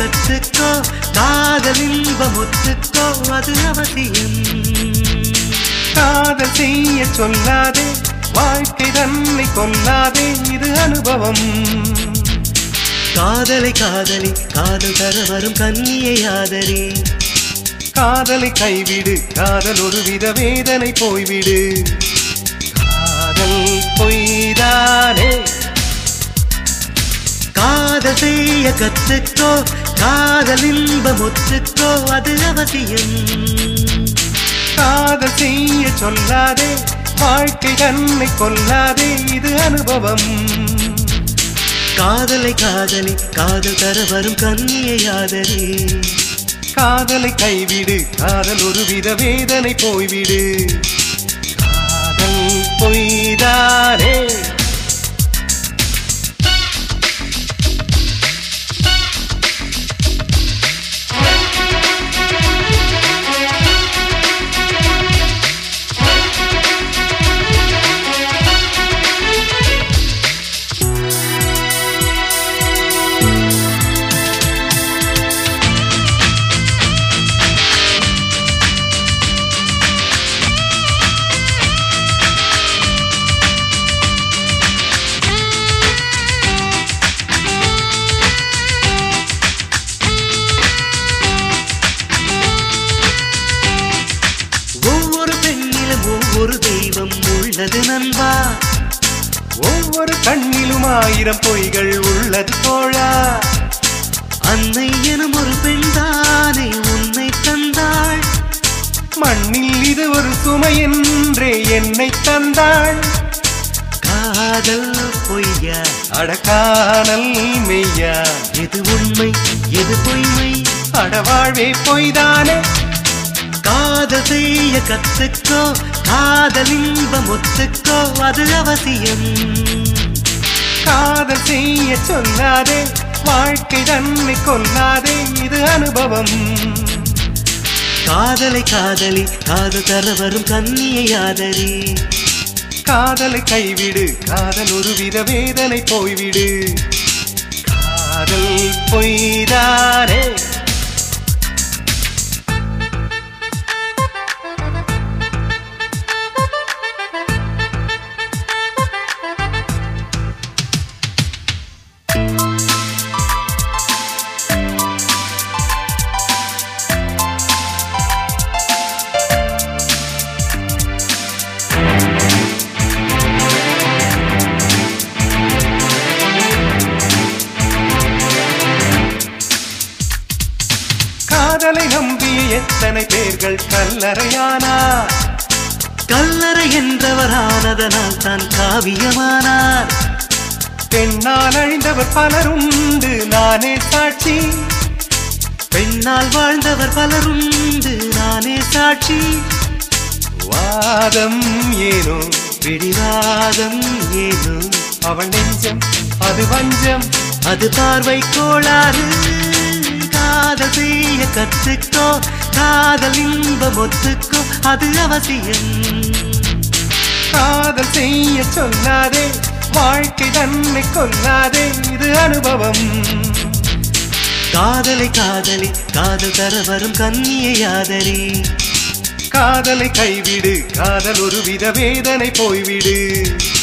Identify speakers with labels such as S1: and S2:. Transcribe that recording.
S1: கற்றுக்கோ காதல் இன்பம் ஒத்துக்கோ அது அவசியம்
S2: காதல் செய்ய சொல்லாதே வாழ்க்கை தன்னை கொல்லாதே இது அனுபவம்
S1: காதலை காதலி காதல் தர வரும் கன்னியை ஆதரி
S2: காதலை கைவிடு காதல் ஒரு வித வேதனை போய்விடு காதல் பொய்தானே
S1: காதல் செய்ய கற்றுக்கோ காதல் இன்பம் ஒத்துக்கோ அது அவசியம்
S2: காதல் செய்ய சொல்லாதே வாழ்க்கை தன்னை கொல்லாதே இது அனுபவம்
S1: காதலை காதலி காதல் தர வரும் கன்னியை ஆதரி
S2: காதலை கைவிடு காதல் ஒரு வித வேதனை போய்விடு காதல் பொய்தானே
S1: ஒவ்வொரு பெண்ணிலும் ஒவ்வொரு தெய்வம் உள்ளது நண்பா
S2: ஒவ்வொரு கண்ணிலும் ஆயிரம் பொய்கள் உள்ளது தோழா
S1: அன்னை எனும் ஒரு பெண்தானே உன்னை தந்தாள்
S2: மண்ணில் இது ஒரு சுமை என்றே என்னை தந்தாள்
S1: காதல் பொய்யா
S2: அடக்கானல் மெய்யா
S1: எது உண்மை எது பொய்மை
S2: அடவாழ்வே பொய்தானே
S1: காதல் செய்ய கத்துக்கோ காதல் இன்பம் ஒத்துக்கோ அது அவசியம்
S2: காதல் செய்ய சொல்லாதே வாழ்க்கை தன்னை கொல்லாதே இது அனுபவம்
S1: காதலை காதலி காதல் தர வரும் கன்னியை ஆதரி
S2: காதலை கைவிடு காதல் ஒரு வித வேதனை போய்விடு காதல் பொய்தானே காதலை நம்பிய எத்தனை பேர்கள் கல்லறையானார்
S1: கல்லறை என்றவர் ஆனதனால் தான் காவியமானார்
S2: பெண்ணால் அழிந்தவர் பலருண்டு நானே சாட்சி
S1: பெண்ணால் வாழ்ந்தவர் பலருண்டு நானே சாட்சி
S2: வாதம் ஏனோ
S1: பிடிவாதம் ஏனோ
S2: அவள் நெஞ்சம் அது வஞ்சம்
S1: அது பார்வை கோளாறு காதல் செய்ய கற்றுக்கோ காதல் இன்பம் ஒத்துக்கோ அது அவசியம்
S2: காதல் செய்ய சொல்லாதே வாழ்க்கை தன்னை கொல்லாதே இது அனுபவம்
S1: காதலை காதலி காதல் தர வரும் கன்னியை ஆதரி
S2: காதலை கைவிடு காதல் ஒரு வித வேதனை போய்விடு